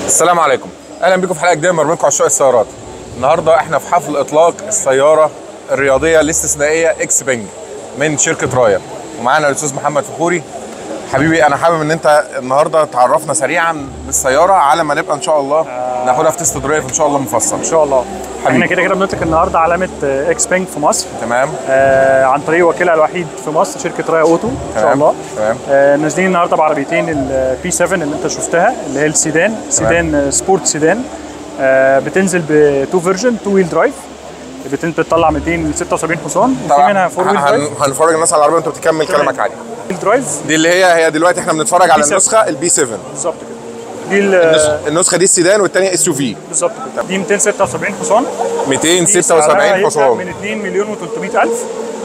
السلام عليكم اهلا بكم في حلقه جديده من برنامجكم عشاق السيارات النهارده احنا في حفل اطلاق السياره الرياضيه الاستثنائيه اكس بنج من شركه رايا ومعانا الاستاذ محمد فخوري حبيبي انا حابب ان انت النهارده تعرفنا سريعا بالسياره على ما نبقى ان شاء الله ناخدها في تيست درايف ان شاء الله مفصل ان شاء الله حبيبي. احنا كده كده بنطلق النهارده علامه آه، اكس بنك في مصر تمام آه عن طريق وكيلها الوحيد في مصر شركه رايا اوتو ان شاء تمام. الله تمام. آه نازلين النهارده بعربيتين البي 7 اللي انت شفتها اللي هي السيدان سيدان آه، سبورت سيدان آه بتنزل بتو فيرجن تو ويل درايف بتن- بتطلع 276 حصان وفي منها فور ويل درايف هن- هنفرج الناس على العربيه وانت بتكمل تمام. كلامك عادي ويل درايف دي اللي هي هي دلوقتي احنا بنتفرج على B7. النسخه البي 7 بالظبط كده دي ال- النسخه دي السيدان والثانيه اس يو في بالظبط كده دي 276 حصان دي سعرها 276 هيبدأ حصان من 2 مليون و300 الف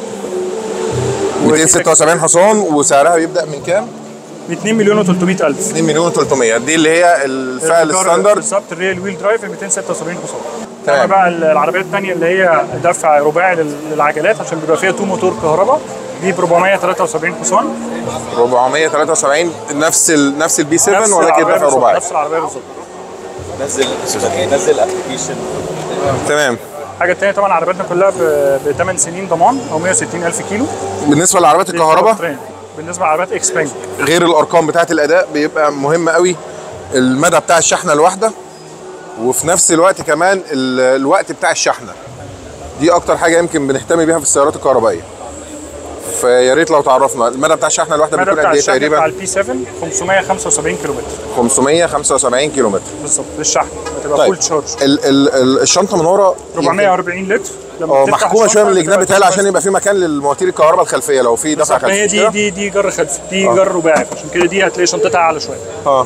276 حصان وسعرها بيبدا من كام؟ ب 2 مليون و300 الف 2 مليون و300 دي اللي هي الفئه الستاندرد بالظبط الريال ويل درايف ال 276 حصان تمام. تمام بقى العربيات الثانيه اللي هي دفع رباعي لل- للعجلات عشان بيبقى فيها تو موتور كهرباء دي ب 473 حصان 473 نفس ال نفس البي 7 نفس ولكن العربية دفع بالظبط، رباعي نفس العربيه بالظبط نزل نزل ابلكيشن تمام الحاجه الثانيه طبعا عربياتنا كلها ب 8 سنين ضمان او 160 الف كيلو بالنسبه لعربيات الكهرباء دي بالنسبه لعربيات اكس بانك غير الارقام بتاعه الاداء بيبقى مهم قوي المدى بتاع الشحنه الواحده وفي نفس الوقت كمان ال- الوقت بتاع الشحنه دي اكتر حاجه يمكن بنهتم بيها في السيارات الكهربائيه فيا ريت لو تعرفنا المدى بتاع الشحنه الواحده المدى بيكون بتاع قد ايه الشحن بتاع تقريبا البي 7 575 كيلو متر 575 كيلو متر بالظبط للشحن بتبقى طيب فول تشارج ال ال ال الشنطه من ورا يمكن- 440 لتر لما اه بتفتح محكومه شويه من الشنطة الجناب بتبقى بتاعي عشان يبقى في مكان للمواتير الكهرباء الخلفيه لو في دفع بالظبط خلفي هي مش دي كده؟ دي دي جر خلفي دي جر رباعي عشان كده دي هتلاقي شنطتها اعلى شويه اه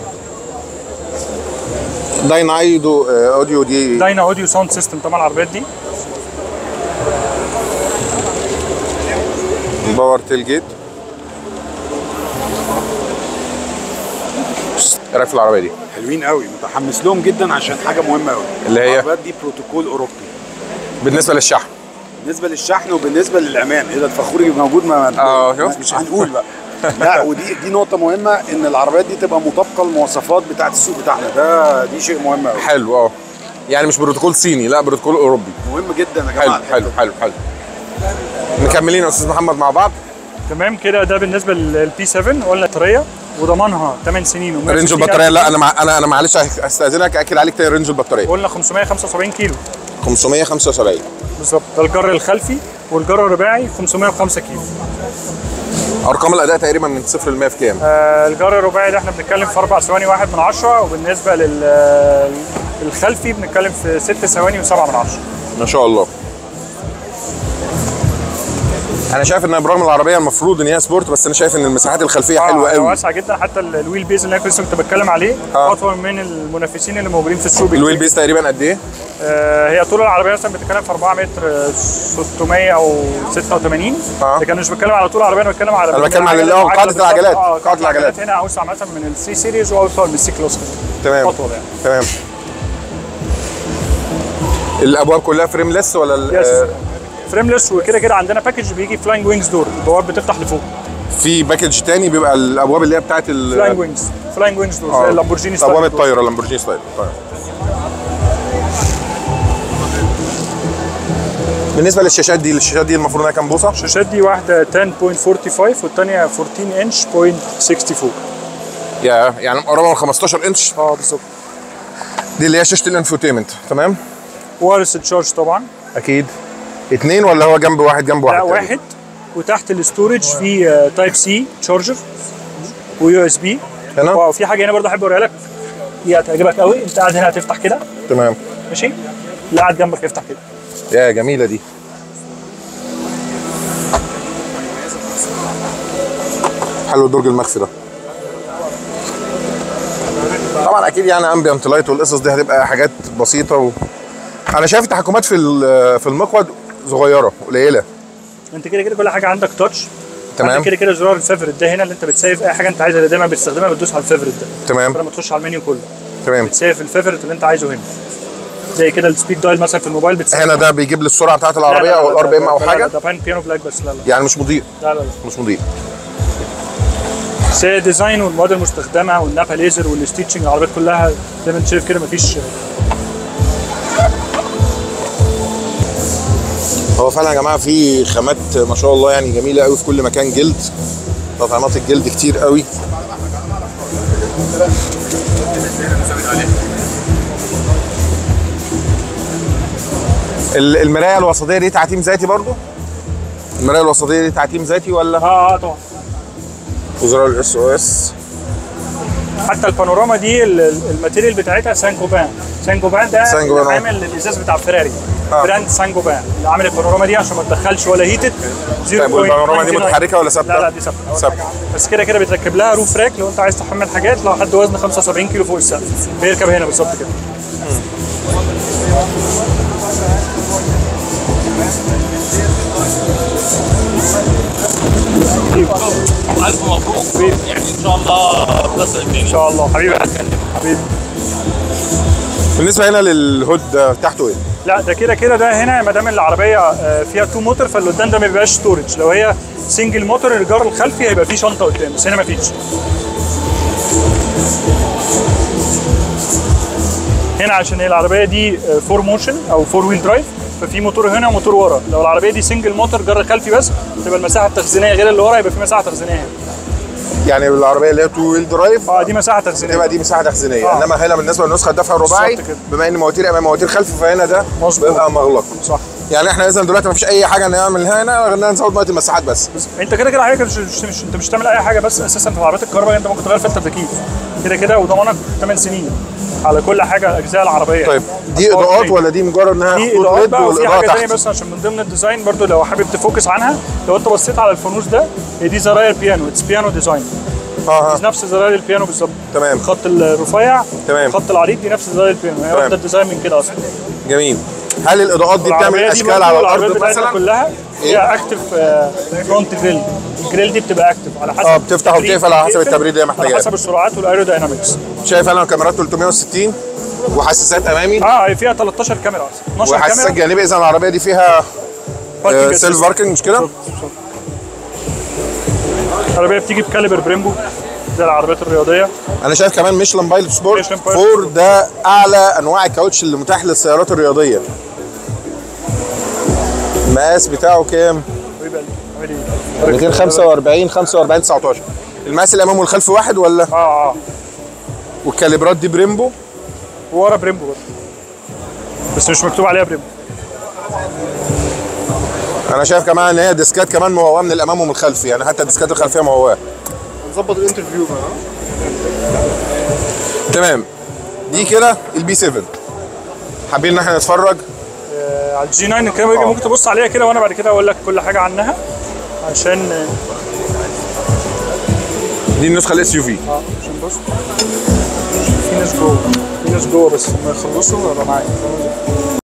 داينايدو آه، اوديو دي داينا اوديو ساوند سيستم طبعا العربيات دي باور تيل جيت ايه رايك في العربيه دي؟ حلوين قوي متحمس لهم جدا عشان حاجه مهمه قوي اللي هي؟ العربيات دي بروتوكول اوروبي بالنسبه للشحن بالنسبه للشحن وبالنسبه للامان اذا الفخوري موجود ما اه، ما- شفت؟ مش هنقول بقى لا ودي دي نقطه مهمه ان العربيات دي تبقى مطابقه للمواصفات بتاعه السوق بتاعنا ده دي شيء مهم قوي حلو اه يعني مش بروتوكول صيني لا بروتوكول اوروبي مهم جدا يا حلو جماعه حلو حلو حلو مكملين يا استاذ محمد مع بعض تمام كده ده بالنسبه للبي 7 ولا طريه وضمانها 8 سنين و رينج البطاريه لا انا مع... انا انا معلش هستاذنك اكد عليك تاني رينج البطاريه قلنا 575 كيلو 575 بالظبط ده الجر الخلفي والجر الرباعي 505 كيلو ارقام الاداء تقريبا من 0 ل 100 في كام؟ آه الجر الرباعي ده احنا بنتكلم في 4 ثواني 1 من 10 وبالنسبه لل الخلفي بنتكلم في 6 ثواني و7 من 10 ما شاء الله انا شايف ان برغم العربيه المفروض ان هي سبورت بس انا شايف ان المساحات الخلفيه حلوه آه، قوي واسعه جدا حتى ال- الويل بيز اللي انا لسه كنت بتكلم عليه آه. اطول من المنافسين اللي موجودين في السوق الويل بيس تقريبا قد ايه؟ آه، هي طول العربيه مثلا بتتكلم في 4 متر آه، 600 او 86 آه. لكن أنا مش بتكلم على طول العربيه انا بتكلم على أنا بتكلم على العجلة- اللي هو قاعدة بالظبط. العجلات، اه قاعدة قاعده العجلات العجلات. هنا اوسع مثلا من السي سيريز واوسع من السي كلاس تمام اطول يعني تمام الابواب كلها فريمليس ولا ال- يس آه، فريمليس وكده كده عندنا باكج بيجي فلاينج وينجز دور البواب بتفتح لفوق في باكج تاني بيبقى الابواب اللي هي بتاعت ال فلاينج وينجز فلاينج وينجز دور آه، زي اللامبورجيني ستايل ابواب دور. الطايره لامبورجيني ستايل طيب. بالنسبه للشاشات دي الشاشات دي المفروض انها كام بوصه؟ الشاشات دي واحده 10.45 والثانيه 14 انش بوينت 64 يا يعني قريبه من 15 انش اه بالظبط دي اللي هي شاشه الانفوتيمنت تمام؟ وايرلس تشارج طبعا اكيد اتنين ولا هو جنب واحد جنب واحد لا تقريبا؟ واحد وتحت الاستورج في تايب سي تشارجر ويو اس بي هنا؟ وفي حاجه هنا برضه احب اوريها لك دي هتعجبك قوي انت قاعد هنا هتفتح كده تمام ماشي اللي قاعد جنبك يفتح كده يا جميله دي حلو الدرج المخفي ده طبعا اكيد يعني امبيانت لايت والقصص دي هتبقى حاجات بسيطه و... انا شايف التحكمات في ال- في المقود صغيره قليله انت كده كده كل حاجه عندك تاتش تمام. عندك كده كده زرار الفيفورت ده هنا اللي انت بتسيف اي حاجه انت عايزها اللي دايما بتستخدمها بتدوس على الفيفورت ده تمام لما تخش على المنيو كله تمام بتسيف الفيفورت اللي انت عايزه هنا زي كده السبيد دايل مثلا في الموبايل بتسيف هنا ده بيجيب لي السرعه بتاعت لا، لا، العربيه لا، او لا، الار بي ام لا، او لا، لا، حاجه ده باين بيانو بلاك بس لا لا يعني مش مضيء لا لا لا مش مضيء بس هي الديزاين والمواد المستخدمه والنابا ليزر والستيتشنج العربيات كلها زي ما انت شايف كده مفيش هو فعلا يا جماعه في خامات ما شاء الله يعني جميله قوي في كل مكان جلد تطعيمات الجلد كتير قوي ال- المرايه الوسطيه دي تعتيم ذاتي برضو المرايه الوسطيه دي تعتيم ذاتي ولا اه اه طبعا وزراء الاس او اس حتى البانوراما دي ال- ال- الماتيريال بتاعتها سان جوبان سان جوبان ده سان جوبان، اللي آه. عامل الازاز بتاع فيراري آه. براند سان جوبان اللي عامل البانوراما دي عشان ما تدخلش ولا هيتد طيب والبانوراما دي متحركه ولا ثابته؟ لا لا دي ثابته ثابته بس كده كده بتركب لها روف راك لو انت عايز تحمل حاجات لو حد وزن 75 كيلو فوق السقف بيركب هنا بالظبط كده الف مبروك يعني ان شاء الله بلس ان الدنيا شاء الله حبيبي حبيبي بالنسبه هنا للهود ده تحته ايه؟ لا ده كده كده ده هنا ما دام العربيه آه، فيها تو موتور فاللي قدام ده ما بيبقاش ستورج لو هي سنجل موتور الجار الخلفي هيبقى فيه شنطه قدام بس هنا ما فيش هنا عشان هي العربيه دي فور موشن او فور ويل درايف ففي موتور هنا وموتور ورا لو العربيه دي سنجل موتور جر خلفي بس تبقى المساحه التخزينيه غير اللي ورا يبقى في مساحه تخزينيه هنا يعني العربيه اللي هي تو ويل درايف اه دي مساحه تخزينيه تبقى دي مساحه تخزينيه آه. انما هنا بالنسبه للنسخه الدفع الرباعي بالظبط كده. بما ان مواتير امام مواتير خلف فهنا ده مظبوط. بيبقى مغلق صح يعني احنا اذا دلوقتي ما فيش اي حاجه نعملها هنا غير ان نزود ميه المساحات بس انت كده كده حضرتك مش, مش, مش انت مش تعمل اي حاجه بس اساسا في العربيات الكهرباء انت ممكن تغير فلتر تكييف كده كده وضمانك 8 سنين على كل حاجه اجزاء العربيه طيب دي أطوار اضاءات فريم. ولا دي مجرد انها في خطوط اضاءات ليد بقى وفي والاضاءه حاجه ثانيه تحت بس عشان من ضمن الديزاين برضو لو حابب تفوكس عنها لو انت بصيت على الفانوس ده هي دي زراير بيانو اتس بيانو ديزاين اه نفس زراير البيانو بالظبط تمام. الخط الرفيع تمام. الخط العريض دي نفس زراير البيانو هي تمام. واخده الديزاين من كده اصلا جميل هل الاضاءات دي بتعمل العربية دي اشكال برضو على العربيات الارض بتاعتنا مثلا كلها إيه؟ فيها اكتف فرونت جريل الجريل دي بتبقى اكتف على حسب آه، بتفتح التبريد وبتقفل على حسب بتقفل، التبريد اللي هي محتاجاه. على حسب السرعات والايروداينامكس شايف انا كاميرات 360 وحساسات امامي اه هي فيها 13 كاميرا اصلا 12 وحساسات كاميرا جانبي اذا العربيه دي فيها باركينج سيلف أسيست. باركنج مش كده؟ بالظبط، بالظبط. العربيه بتيجي بكاليبر بريمبو زي العربيات الرياضيه انا شايف كمان ميشلان بايلوت سبورت ميشلان بايلوت 4 ده اعلى انواع الكاوتش اللي متاح للسيارات الرياضيه المقاس بتاعه كام؟ حبيب قلبي عامل ايه؟ 245 45 19 المقاس الامام والخلف واحد ولا اه اه والكاليبرات دي بريمبو ورا بريمبو برضه بس مش مكتوب عليها بريمبو انا شايف كمان ان هي ديسكات كمان موهواه من الامام ومن الخلف يعني حتى الديسكات الخلفيه موهواه نظبط الانترفيو بقى تمام دي كده البي 7 حابين ان احنا نتفرج آه على الجي 9 الكلام ده ممكن تبص عليها كده وانا بعد كده اقول لك كل حاجه عنها عشان اه دي النسخه الاس يو في عشان بص في ناس جوه في ناس جوه بس لما يخلصوا ابقى معاك